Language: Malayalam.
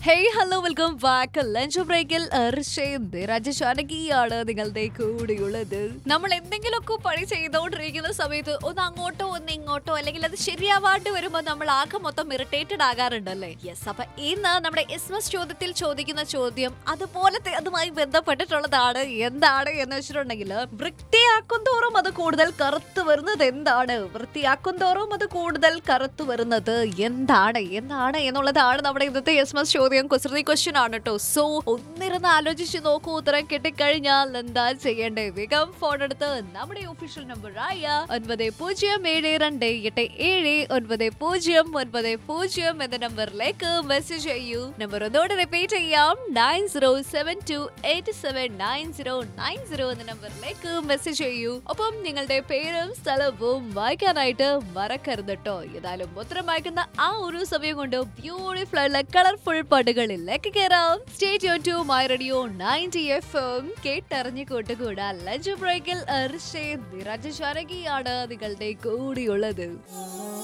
hey hello welcome back lunch ബ്രേക്കിൽ രാജശാനകിയാണ് നിങ്ങളുടെ കൂടെയുള്ളത് നമ്മൾ എന്തെങ്കിലുമൊക്കെ പണി ചെയ്തുകൊണ്ടിരിക്കുന്ന സമയത്ത് ഒന്ന് അങ്ങോട്ടോ ഒന്ന് ഇങ്ങോട്ടോ അല്ലെങ്കിൽ അത് ശരിയാവാണ്ട് വരുമ്പോൾ നമ്മൾ ആകെ മൊത്തം ഇറിറ്റേറ്റഡ് ആകാറുണ്ടല്ലേ യെസ് അപ്പൊ ഇന്ന് നമ്മുടെ എസ് ചോദ്യത്തിൽ ചോദിക്കുന്ന ചോദ്യം അതുപോലത്തെ അതുമായി ബന്ധപ്പെട്ടിട്ടുള്ളതാണ് എന്താണ് എന്ന് വെച്ചിട്ടുണ്ടെങ്കിൽ വൃത്തിയാക്കും തോറും അത് കൂടുതൽ കറുത്തു വരുന്നത് എന്താണ് വൃത്തിയാക്കും തോറും അത് കൂടുതൽ കറുത്തു വരുന്നത് എന്താണ് എന്താണ് എന്നുള്ളതാണ് നമ്മുടെ ഇന്നത്തെ എസ് മസ് ചോദ്യം കുസൃതി ക്വസ്റ്റ്യൻ ആണ് കേട്ടോ സോ ഒന്നിരുന്ന് ആലോചിച്ച് നോക്കൂ ഉത്തരം കിട്ടിക്കഴിഞ്ഞാൽ എന്താ ചെയ്യേണ്ടേ വേഗം ഫോൺ എടുത്ത് നമ്മുടെ ഒഫീഷ്യൽ നമ്പർ ആയ ഒൻപത് പൂജ്യം ഏഴ് രണ്ട് എട്ട് ഏഴ് ഒൻപത് പൂജ്യം ഒൻപത് പൂജ്യം എന്ന നമ്പറിലേക്ക് മെസ്സേജ് ചെയ്യൂ നമ്പർ ഒന്നുകൂടെ റിപ്പീറ്റ് ചെയ്യാം nine zero seven two eight seven nine zero nine zero എന്ന നമ്പറിലേക്ക് മെസ്സേജ് ചെയ്യൂ ഒപ്പം നിങ്ങളുടെ പേരും സ്ഥലവും വായിക്കാനായിട്ട് മറക്കരുത് കേട്ടോ ഏതായാലും ഉത്തരം വായിക്കുന്ന ആ ഒരു സമയം കൊണ്ട് ബ്യൂട്ടിഫുൾ ആയിട്ടുള്ള കളർഫുൾ പടുകളിലേക്ക് കയറാം സ്റ്റേറ്റ് യോൺ to my radio ninety F M കേട്ടറിഞ്ഞു കൂട്ടുകൂടാ ലഞ്ച് ബ്രേക്കിൽ അർഷേ നിരജ ശാരകിയാണ് നിങ്ങളുടെ കൂടിയുള്ളത്